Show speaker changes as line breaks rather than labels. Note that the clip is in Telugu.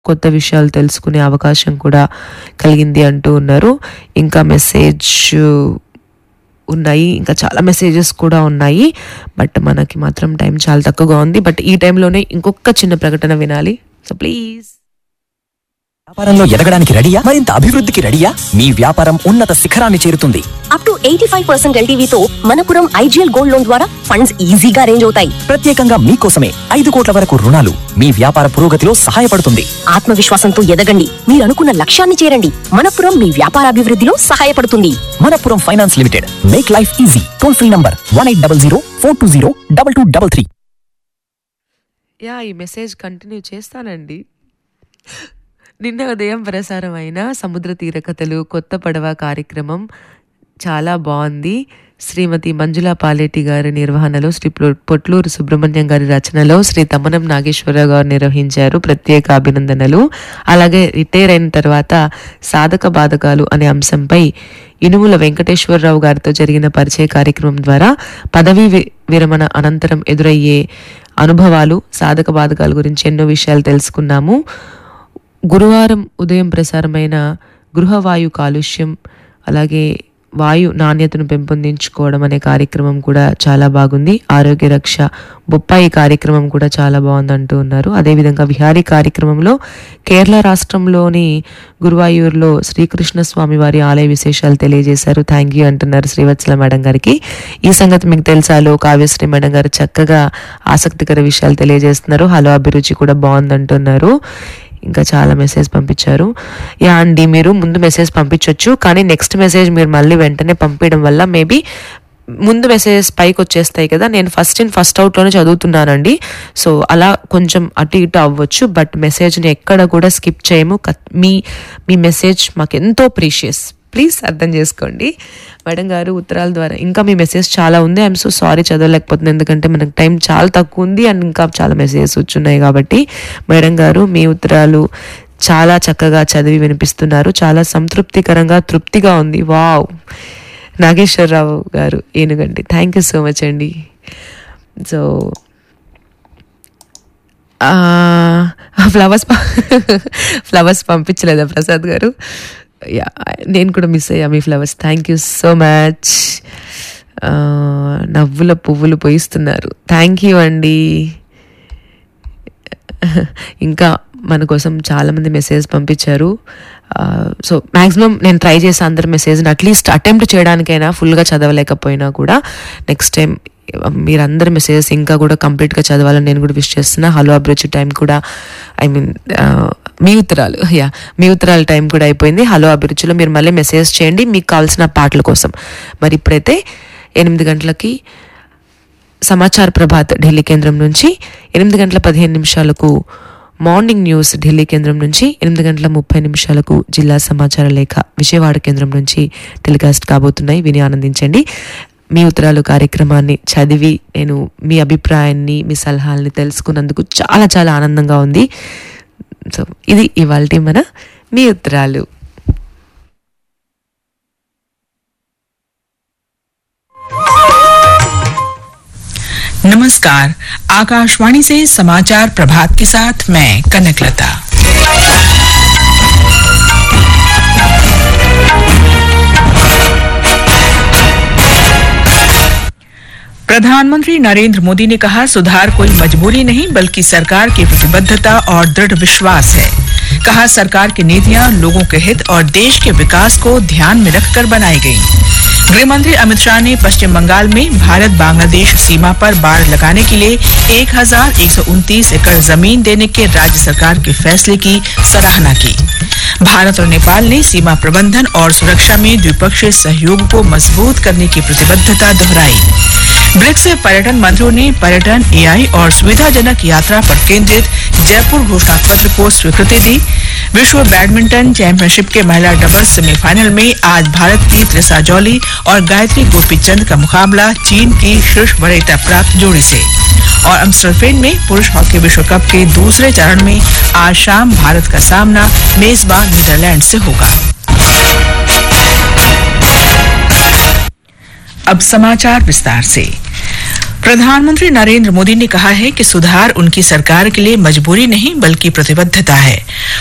కొత్త విషయాలు తెలుసుకునే అవకాశం కూడా కలిగింది అంటూ ఉన్నారు ఇంకా మెసేజ్ ఉన్నాయి ఇంకా చాలా మెసేజెస్ కూడా ఉన్నాయి బట్ మనకి మాత్రం టైం చాలా తక్కువగా ఉంది బట్ ఈ టైంలోనే ఇంకొక చిన్న ప్రకటన వినాలి సో ప్లీజ్
వ్యాపారంలో ఎదగడానికి రెడీయా మరింత అభివృద్ధికి రెడీయా మీ వ్యాపారం ఉన్నత శిఖరాన్ని చేరుతుంది
up to eighty five percent ఎల్టీవీతో మనపురం ఐజీఎల్ గోల్డ్ లోన్ ద్వారా ఫండ్స్ ఈజీగా రేంజ్ అవుతాయి
ప్రత్యేకంగా మీకోసమే ఐదు కోట్ల వరకు రుణాలు మీ వ్యాపార పురోగతిలో సహాయపడుతుంది
ఆత్మవిశ్వాసంతో ఎదగండి మీరు అనుకున్న లక్ష్యాన్ని చేరండి మనపురం మీ వ్యాపార అభివృద్ధిలో సహాయపడుతుంది
Manappuram finance limited make life easy toll free number one eight double zero four two zero double two double three
yeah ఈ మెసేజ్ కంటిన్యూ చేస్తానండి నిన్న ఉదయం ప్రసారమైన సముద్ర తీర కథలు కొత్త పడవ కార్యక్రమం చాలా బాగుంది శ్రీమతి మంజులా పాలేటి గారి నిర్వహణలో శ్రీ పొ- పొట్లూరు సుబ్రహ్మణ్యం గారి రచనలో శ్రీ తమ్మనం నాగేశ్వరరావు గారు నిర్వహించారు ప్రత్యేక అభినందనలు అలాగే రిటైర్ అయిన తర్వాత సాధక బాధకాలు అనే అంశంపై ఇనుముల వెంకటేశ్వరరావు గారితో జరిగిన పరిచయ కార్యక్రమం ద్వారా పదవీ వి- విరమణ అనంతరం ఎదురయ్యే అనుభవాలు సాధక బాధకాల గురించి ఎన్నో విషయాలు తెలుసుకున్నాము గురువారం ఉదయం ప్రసారమైన గృహవాయు కాలుష్యం అలాగే వాయు నాణ్యతను పెంపొందించుకోవడం అనే కార్యక్రమం కూడా చాలా బాగుంది ఆరోగ్య రక్ష బొప్పాయి కార్యక్రమం కూడా చాలా బాగుంది అంటూ ఉన్నారు అదేవిధంగా విహారీ కార్యక్రమంలో కేరళ రాష్ట్రంలోని గురువాయూరులో శ్రీకృష్ణ స్వామి వారి ఆలయ విశేషాలు తెలియజేశారు థ్యాంక్ యూ అంటున్నారు శ్రీవత్సల మేడం గారికి ఈ సంగతి మీకు తెలుసాలో కావ్యశ్రీ మేడం గారు చక్కగా ఆసక్తికర విషయాలు తెలియజేస్తున్నారు హలో అభిరుచి కూడా బాగుంది అంటున్నారు ఇంకా చాలా మెసేజ్ పంపించారు యా అండి మీరు ముందు మెసేజ్ పంపించవచ్చు కానీ నెక్స్ట్ మెసేజ్ మీరు మళ్ళీ వెంటనే పంపించడం వల్ల మేబీ ముందు మెసేజెస్ పైకి వచ్చేస్తాయి కదా నేను ఫస్ట్ ఇన్ ఫస్ట్ అవుట్లోనే చదువుతున్నానండి సో అలా కొంచెం అటు ఇటు అవ్వచ్చు బట్ మెసేజ్ని ఎక్కడ కూడా స్కిప్ చేయము కత్- మీ మీ మెసేజ్ మాకు ఎంతో ప్రీషియస్ ప్లీజ్ అర్థం చేసుకోండి మేడం గారు ఉత్తరాల ద్వారా ఇంకా మీ మెసేజ్ చాలా ఉంది ఐఎమ్ సో సారీ చదవలేకపోతుంది ఎందుకంటే మనకు టైం చాలా తక్కువ ఉంది అండ్ ఇంకా చాలా మెసేజెస్ వచ్చున్నాయి కాబట్టి మేడం గారు మీ ఉత్తరాలు చాలా చక్కగా చదివి వినిపిస్తున్నారు చాలా సంతృప్తికరంగా తృప్తిగా ఉంది వావ్ నాగేశ్వరరావు గారు ఏనుగండి థ్యాంక్ యూ సో మచ్ అండి సో ఫ్లవర్స్ ఫ్లవర్స్ పంపించలేదా ప్రసాద్ గారు యా నేను కూడా మిస్ అయ్యా మీ flowers thank you so much నవ్వుల పువ్వులు పోయిస్తున్నారు థ్యాంక్ యూ అండి ఇంకా మన కోసం చాలామంది మెసేజ్ పంపించారు సో మ్యాక్సిమం నేను ట్రై చేసే అందరి మెసేజ్ని అట్లీస్ట్ అటెంప్ట్ చేయడానికైనా ఫుల్గా చదవలేకపోయినా కూడా నెక్స్ట్ టైం మీరందరి మెసేజెస్ ఇంకా కూడా కంప్లీట్గా చదవాలని నేను కూడా విష్ చేస్తున్నా హలో అభిరుచి టైం కూడా ఐ మీన్ మీ ఉత్తరాలు యా మీ ఉత్తరాల టైం కూడా అయిపోయింది హలో అభిరుచిలో మీరు మళ్ళీ మెసేజ్ చేయండి మీకు కావాల్సిన పాటల కోసం మరి ఇప్పుడైతే ఎనిమిది గంటలకి సమాచార ప్రభాత్ ఢిల్లీ కేంద్రం నుంచి ఎనిమిది గంటల పదిహేను నిమిషాలకు మార్నింగ్ న్యూస్ ఢిల్లీ కేంద్రం నుంచి ఎనిమిది గంటల ముప్పై నిమిషాలకు జిల్లా సమాచార లేఖ విజయవాడ కేంద్రం నుంచి టెలికాస్ట్ కాబోతున్నాయి విని ఆనందించండి మీ ఉత్తరాలు కార్యక్రమాన్ని చదివి నేను మీ అభిప్రాయాన్ని మీ సలహాలని తెలుసుకున్నందుకు చాలా చాలా ఆనందంగా ఉంది సో ఇది ఇవాళ మన మీ ఉత్తరాలు
नमस्कार आकाशवाणी से समाचार प्रभात के साथ मैं कनकलता प्रधानमंत्री नरेंद्र मोदी ने कहा सुधार कोई मजबूरी नहीं बल्कि सरकार की प्रतिबद्धता और दृढ़ विश्वास है कहा सरकार की नीतियां लोगों के हित और देश के विकास को ध्यान में रखकर बनाई गई गृह मंत्री अमित शाह ने पश्चिम बंगाल में भारत बांग्लादेश सीमा पर बाढ़ लगाने के लिए एक एकड़ जमीन देने के राज्य सरकार के फैसले की सराहना की भारत और नेपाल ने सीमा प्रबंधन और सुरक्षा में द्विपक्षीय सहयोग को मजबूत करने की प्रतिबद्धता दोहराई ब्रिक्स पर्यटन मंत्रियों ने पर्यटन एआई और सुविधाजनक यात्रा पर केंद्रित जयपुर घोषणा पत्र को स्वीकृति दी विश्व बैडमिंटन चैंपियनशिप के महिला डबल्स सेमीफाइनल में आज भारत की त्रिसा जौली और गायत्री गोपीचंद का मुकाबला चीन की शीर्ष वरीयता प्राप्त जोड़ी से और अम्स्टरफेन में पुरुष हॉकी विश्व कप के दूसरे चरण में आज शाम भारत का सामना मेजबान नीदरलैंड से होगा अब समाचार विस्तार से प्रधानमंत्री नरेंद्र मोदी ने कहा है कि सुधार उनकी सरकार के लिए मजबूरी नहीं बल्कि प्रतिबद्धता है